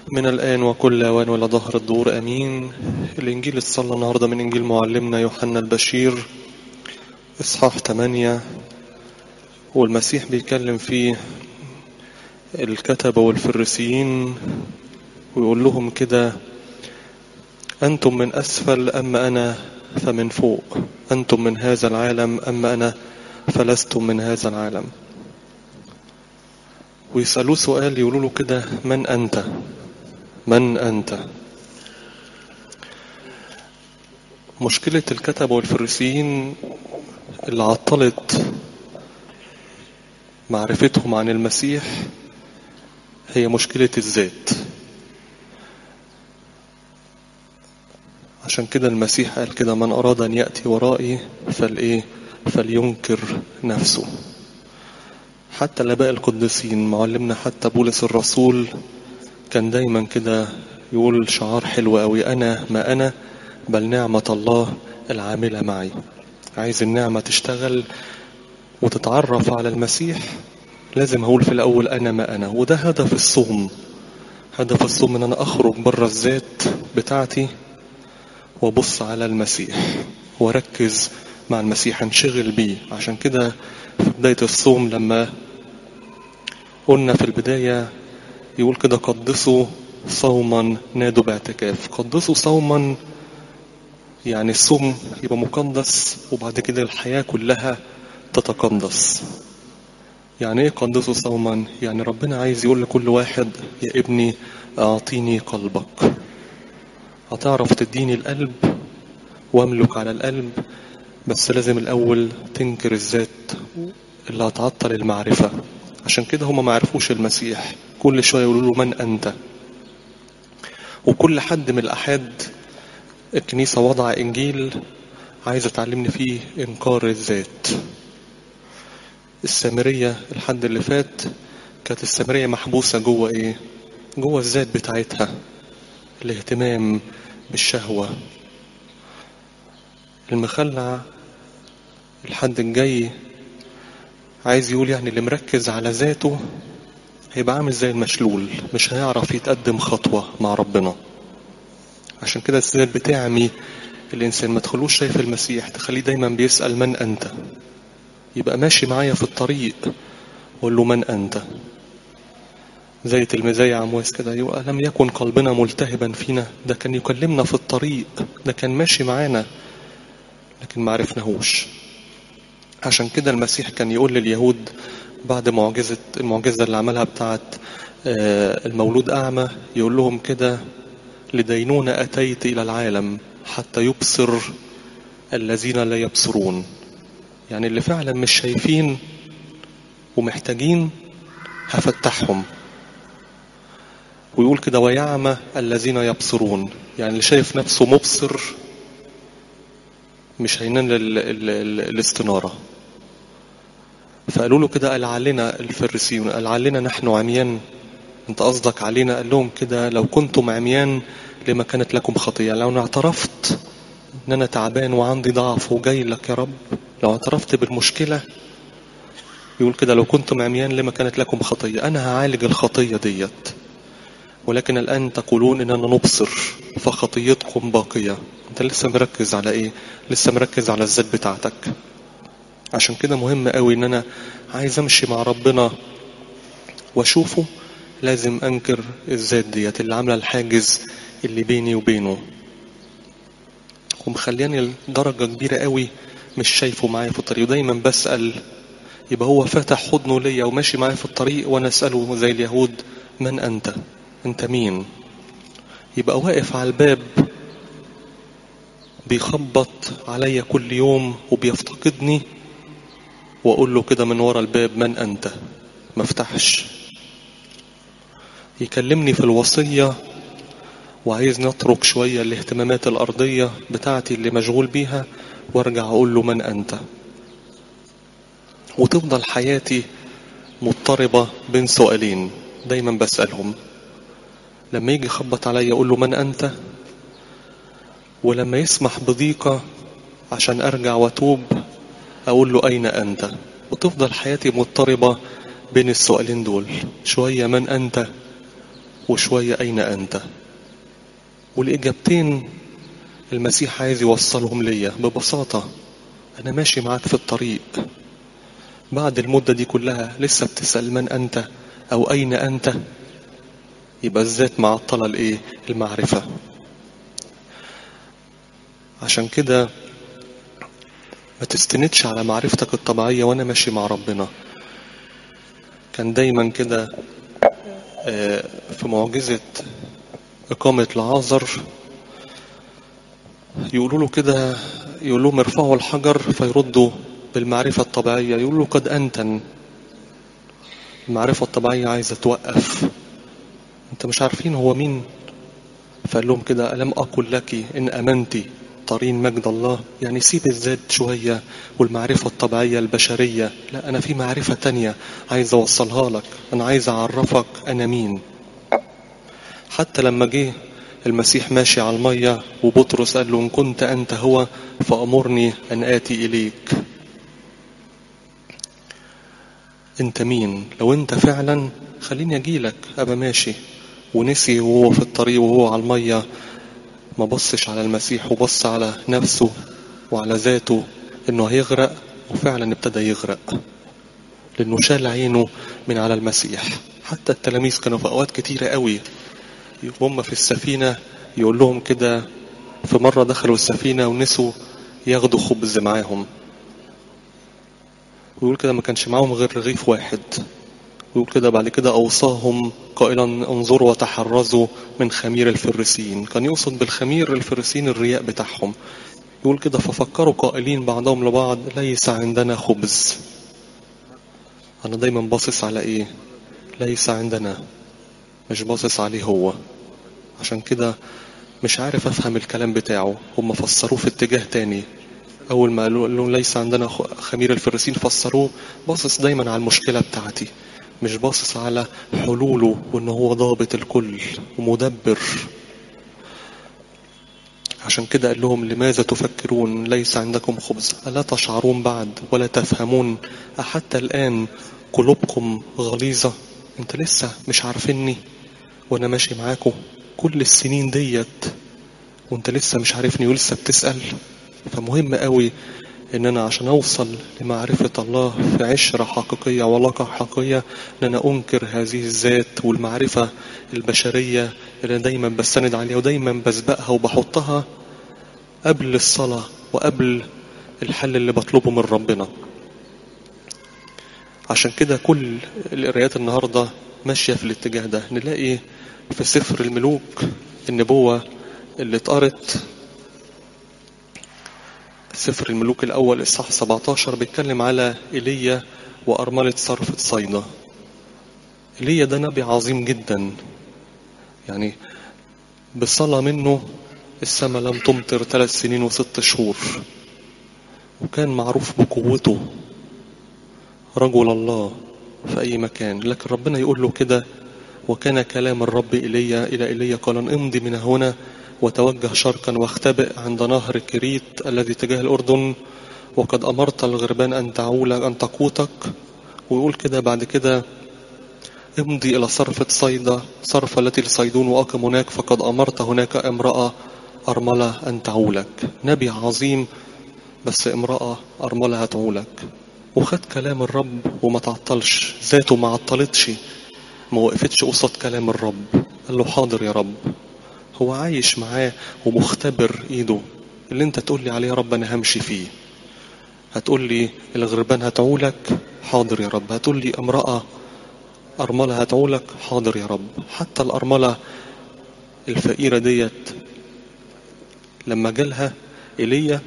من الآن وكل أوان ولا ظهر الدور أمين الإنجيل الصلاة النهاردة من إنجيل معلمنا يوحنا البشير إصحاح 8 والمسيح بيكلم فيه الكتبة والفريسيين ويقول لهم كده أنتم من أسفل أما أنا فمن فوق أنتم من هذا العالم أما أنا فلستم من هذا العالم ويسألوه سؤال يقولوا له كده من أنت من أنت مشكلة الكتبة والفريسيين اللي عطلت معرفتهم عن المسيح هي مشكلة الذات عشان كده المسيح قال كده من أراد أن يأتي ورائي فالإيه فلينكر نفسه حتى الآباء القديسين معلمنا حتى بولس الرسول كان دايما كده يقول شعار حلو قوي أنا ما أنا بل نعمة الله العاملة معي عايز النعمة تشتغل وتتعرف على المسيح لازم هقول في الأول أنا ما أنا وده هدف الصوم هدف الصوم إن أنا أخرج بره الذات بتاعتي وابص على المسيح واركز مع المسيح انشغل بيه عشان كده في بداية الصوم لما قلنا في البداية يقول كده قدسوا صوما نادوا باعتكاف قدسوا صوما يعني الصوم يبقى مقدس وبعد كده الحياة كلها تتقدس يعني ايه قدسوا صوما يعني ربنا عايز يقول لكل واحد يا ابني اعطيني قلبك هتعرف تديني القلب واملك على القلب بس لازم الاول تنكر الذات اللي هتعطل المعرفة عشان كده هما ما عرفوش المسيح كل شوية يقولوا له من أنت وكل حد من الأحد الكنيسة وضع إنجيل عايزة تعلمني فيه إنكار الذات السامرية الحد اللي فات كانت السامرية محبوسة جوه إيه جوه الذات بتاعتها الاهتمام بالشهوة المخلع الحد الجاي عايز يقول يعني اللي مركز على ذاته هيبقى عامل زي المشلول مش هيعرف يتقدم خطوة مع ربنا عشان كده الذات بتعمي الإنسان ما تخلوش شايف المسيح تخليه دايما بيسأل من أنت يبقى ماشي معايا في الطريق وقول له من أنت زي تلميذي عمواس كده يبقى لم يكن قلبنا ملتهبا فينا ده كان يكلمنا في الطريق ده كان ماشي معانا لكن ما عرفناهوش عشان كده المسيح كان يقول لليهود بعد معجزة المعجزة اللي عملها بتاعت المولود أعمى يقول لهم كده لدينونة أتيت إلى العالم حتى يبصر الذين لا يبصرون يعني اللي فعلا مش شايفين ومحتاجين هفتحهم ويقول كده ويعمى الذين يبصرون يعني اللي شايف نفسه مبصر مش هينال الاستنارة فقالوا له كده قال علينا الفريسيون قال علينا نحن عميان انت قصدك علينا قال لهم كده لو كنتم عميان لما كانت لكم خطية لو انا اعترفت ان انا تعبان وعندي ضعف وجاي لك يا رب لو اعترفت بالمشكلة يقول كده لو كنتم عميان لما كانت لكم خطية انا هعالج الخطية ديت ولكن الآن تقولون إننا نبصر فخطيتكم باقية أنت لسه مركز على إيه لسه مركز على الذات بتاعتك عشان كده مهم قوي إن أنا عايز أمشي مع ربنا وأشوفه لازم أنكر الذات ديت اللي عاملة الحاجز اللي بيني وبينه ومخلياني لدرجة كبيرة قوي مش شايفه معايا في الطريق ودايما بسأل يبقى هو فتح حضنه ليا وماشي معايا في الطريق وأنا أسأله زي اليهود من أنت انت مين يبقى واقف على الباب بيخبط عليا كل يوم وبيفتقدني واقول له كده من ورا الباب من انت ما افتحش يكلمني في الوصية وعايز نترك شوية الاهتمامات الأرضية بتاعتي اللي مشغول بيها وارجع أقول له من أنت وتفضل حياتي مضطربة بين سؤالين دايما بسألهم لما يجي يخبط عليا اقول له من انت ولما يسمح بضيقة عشان ارجع واتوب اقول له اين انت وتفضل حياتي مضطربة بين السؤالين دول شوية من انت وشوية أين أنت والإجابتين المسيح عايز يوصلهم ليا ببساطة أنا ماشي معاك في الطريق بعد المدة دي كلها لسه بتسأل من أنت أو أين أنت يبقى الذات معطلة الإيه المعرفة عشان كده ما تستندش على معرفتك الطبيعية وأنا ماشي مع ربنا كان دايما كده في معجزة إقامة لعازر يقولوا له كده يقول لهم ارفعوا الحجر فيردوا بالمعرفة الطبيعية يقولوا له قد أنتن المعرفة الطبيعية عايزة توقف انت مش عارفين هو مين فقال لهم كده ألم أقل لك إن أمنتي طرين مجد الله يعني سيب الذات شوية والمعرفة الطبيعية البشرية لا أنا في معرفة تانية عايز أوصلها لك أنا عايز أعرفك أنا مين حتى لما جه المسيح ماشي على المية وبطرس قال له إن كنت أنت هو فأمرني أن آتي إليك أنت مين لو أنت فعلا خليني أجيلك أبقى ماشي ونسي وهو في الطريق وهو على المية ما بصش على المسيح وبص على نفسه وعلى ذاته انه هيغرق وفعلا ابتدى يغرق لانه شال عينه من على المسيح حتى التلاميذ كانوا في اوقات كتيرة قوي هم في السفينة يقول لهم كده في مرة دخلوا السفينة ونسوا ياخدوا خبز معاهم ويقول كده ما كانش معاهم غير رغيف واحد ويقول كده بعد كده أوصاهم قائلا انظروا وتحرزوا من خمير الفريسين كان يقصد بالخمير الفريسين الرياء بتاعهم يقول كده ففكروا قائلين بعضهم لبعض ليس عندنا خبز أنا دايما باصص على إيه ليس عندنا مش باصص عليه هو عشان كده مش عارف أفهم الكلام بتاعه هم فسروه في اتجاه تاني أول ما قالوا لهم ليس عندنا خمير الفريسين فسروه باصص دايما على المشكلة بتاعتي مش باصص على حلوله وان هو ضابط الكل ومدبر عشان كده قال لهم لماذا تفكرون ليس عندكم خبز ألا تشعرون بعد ولا تفهمون أحتى الآن قلوبكم غليظة انت لسه مش عارفيني وانا ماشي معاكم كل السنين ديت وانت لسه مش عارفني ولسه بتسأل فمهم قوي ان انا عشان اوصل لمعرفة الله في عشرة حقيقية وعلاقة حقيقية ان انا انكر هذه الذات والمعرفة البشرية اللي أنا دايما بستند عليها ودايما بسبقها وبحطها قبل الصلاة وقبل الحل اللي بطلبه من ربنا عشان كده كل القرايات النهاردة ماشية في الاتجاه ده نلاقي في سفر الملوك النبوة اللي اتقرت سفر الملوك الأول إصحاح 17 بيتكلم على إيليا وأرملة صرفة صيدا إيليا ده نبي عظيم جدا يعني بصلاة منه السماء لم تمطر ثلاث سنين وست شهور وكان معروف بقوته رجل الله في أي مكان لكن ربنا يقول له كده وكان كلام الرب إلي إلى إلي قال امضي من هنا وتوجه شرقا واختبئ عند نهر كريت الذي تجاه الأردن وقد أمرت الغربان أن تعول أن تقوتك ويقول كده بعد كده امضي إلى صرفة صيدا صرفة التي لصيدون وأقم هناك فقد أمرت هناك امرأة أرملة أن تعولك نبي عظيم بس امرأة أرملة هتعولك وخد كلام الرب وما تعطلش ذاته ما عطلتش ما وقفتش قصاد كلام الرب قال له حاضر يا رب هو عايش معاه ومختبر ايده اللي انت تقول لي عليه يا رب انا همشي فيه هتقول لي الغربان هتعولك حاضر يا رب هتقول لي امرأة أرملة هتعولك حاضر يا رب حتى الأرملة الفقيرة ديت لما جالها إيليا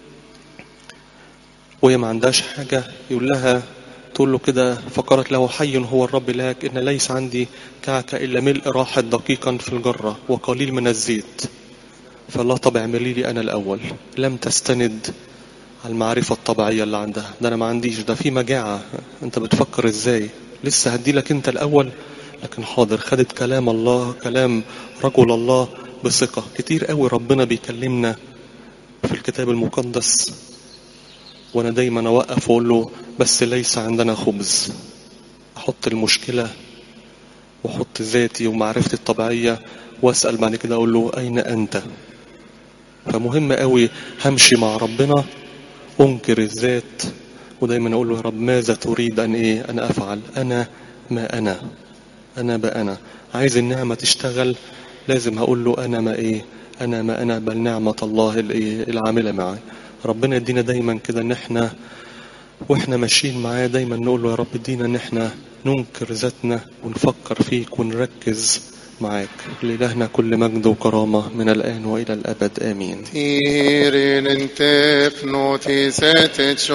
وهي ما عندهاش حاجة يقول لها تقول له كده فقالت له حي هو الرب لك إن ليس عندي كعك إلا ملء راحة دقيقا في الجرة وقليل من الزيت فالله طب اعملي لي أنا الأول لم تستند على المعرفة الطبيعية اللي عندها ده أنا ما عنديش ده في مجاعة أنت بتفكر إزاي لسه هدي لك أنت الأول لكن حاضر خدت كلام الله كلام رجل الله بثقة كتير قوي ربنا بيكلمنا في الكتاب المقدس وانا دايما اوقف واقول له بس ليس عندنا خبز احط المشكله واحط ذاتي ومعرفتي الطبيعية واسأل بعد كده اقول له اين انت فمهم قوي همشي مع ربنا انكر الذات ودايما اقول له يا رب ماذا تريد ان ايه انا افعل انا ما انا انا بأنا عايز النعمة تشتغل لازم هقول له انا ما ايه انا ما انا بل نعمة الله الايه العاملة معي ربنا يدينا دايما كده ان احنا واحنا ماشيين معاه دايما نقول له يا رب ادينا ان احنا ننكر ذاتنا ونفكر فيك ونركز معاك لإلهنا كل مجد وكرامة من الآن وإلى الأبد آمين Tirin en tefnot i setet